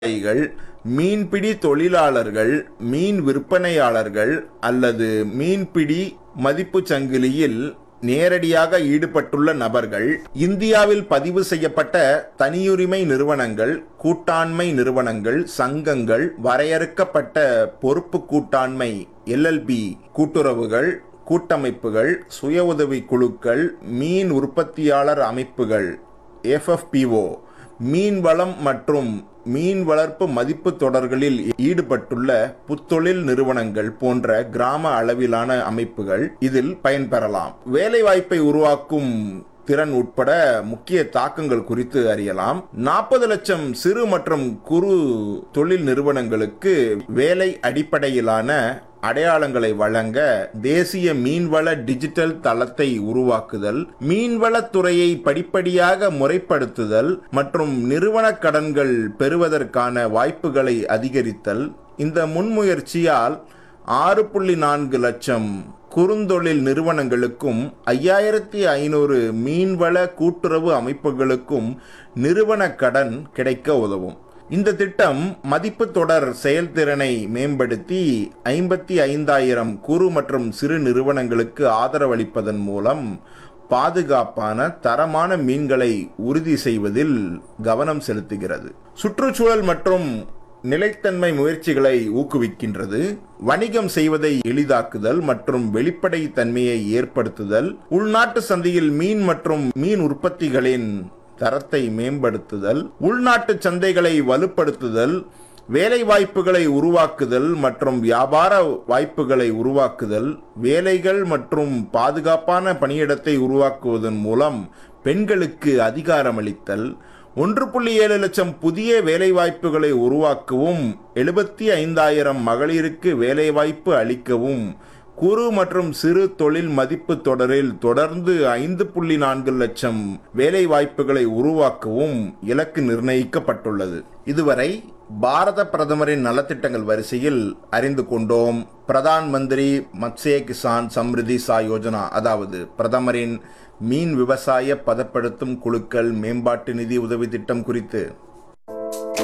விவசாயிகள் மீன்பிடி தொழிலாளர்கள் மீன் விற்பனையாளர்கள் அல்லது மீன்பிடி மதிப்புச் சங்கிலியில் நேரடியாக ஈடுபட்டுள்ள நபர்கள் இந்தியாவில் பதிவு செய்யப்பட்ட தனியுரிமை நிறுவனங்கள் கூட்டாண்மை நிறுவனங்கள் சங்கங்கள் வரையறுக்கப்பட்ட பொறுப்பு கூட்டாண்மை எல்எல்பி கூட்டுறவுகள் கூட்டமைப்புகள் சுய உதவி குழுக்கள் மீன் உற்பத்தியாளர் அமைப்புகள் எஃப்எஃபிஓ மீன் வளம் மற்றும் மீன் வளர்ப்பு மதிப்பு தொடர்களில் ஈடுபட்டுள்ள புத்தொழில் நிறுவனங்கள் போன்ற கிராம அளவிலான அமைப்புகள் இதில் பயன்பெறலாம் வேலைவாய்ப்பை உருவாக்கும் திறன் உட்பட முக்கிய தாக்கங்கள் குறித்து அறியலாம் நாற்பது லட்சம் சிறு மற்றும் குறு தொழில் நிறுவனங்களுக்கு வேலை அடிப்படையிலான அடையாளங்களை வழங்க தேசிய மீன்வள டிஜிட்டல் தளத்தை உருவாக்குதல் மீன்வளத்துறையை படிப்படியாக முறைப்படுத்துதல் மற்றும் நிறுவன கடன்கள் பெறுவதற்கான வாய்ப்புகளை அதிகரித்தல் இந்த முன்முயற்சியால் ஆறு புள்ளி நான்கு லட்சம் குறுந்தொழில் நிறுவனங்களுக்கும் ஐயாயிரத்தி ஐநூறு மீன்வள கூட்டுறவு அமைப்புகளுக்கும் நிறுவன கடன் கிடைக்க உதவும் இந்த திட்டம் மதிப்பு தொடர் செயல்திறனை மேம்படுத்தி ஐம்பத்தி ஐந்தாயிரம் குறு மற்றும் சிறு நிறுவனங்களுக்கு ஆதரவளிப்பதன் மூலம் பாதுகாப்பான தரமான மீன்களை உறுதி செய்வதில் கவனம் செலுத்துகிறது சுற்றுச்சூழல் மற்றும் நிலைத்தன்மை முயற்சிகளை ஊக்குவிக்கின்றது வணிகம் செய்வதை எளிதாக்குதல் மற்றும் வெளிப்படை தன்மையை ஏற்படுத்துதல் உள்நாட்டு சந்தையில் மீன் மற்றும் மீன் உற்பத்திகளின் தரத்தை மேம்படுத்துதல் உள்நாட்டு சந்தைகளை வலுப்படுத்துதல் வேலை வாய்ப்புகளை உருவாக்குதல் மற்றும் வியாபார வாய்ப்புகளை உருவாக்குதல் வேலைகள் மற்றும் பாதுகாப்பான பணியிடத்தை உருவாக்குவதன் மூலம் பெண்களுக்கு அதிகாரமளித்தல் ஒன்று புள்ளி ஏழு லட்சம் புதிய வேலைவாய்ப்புகளை உருவாக்கவும் எழுபத்தி ஐந்தாயிரம் மகளிருக்கு வேலைவாய்ப்பு அளிக்கவும் குறு மற்றும் சிறு தொழில் மதிப்பு தொடரில் தொடர்ந்து ஐந்து புள்ளி நான்கு லட்சம் வேலை வாய்ப்புகளை உருவாக்கவும் இலக்கு நிர்ணயிக்கப்பட்டுள்ளது இதுவரை பாரத பிரதமரின் நலத்திட்டங்கள் வரிசையில் அறிந்து கொண்டோம் பிரதான் மந்திரி மத்ஸ்ய கிசான் சம்ரிதி சா யோஜனா அதாவது பிரதமரின் மீன் விவசாய பதப்படுத்தும் குழுக்கள் மேம்பாட்டு நிதி உதவி திட்டம் குறித்து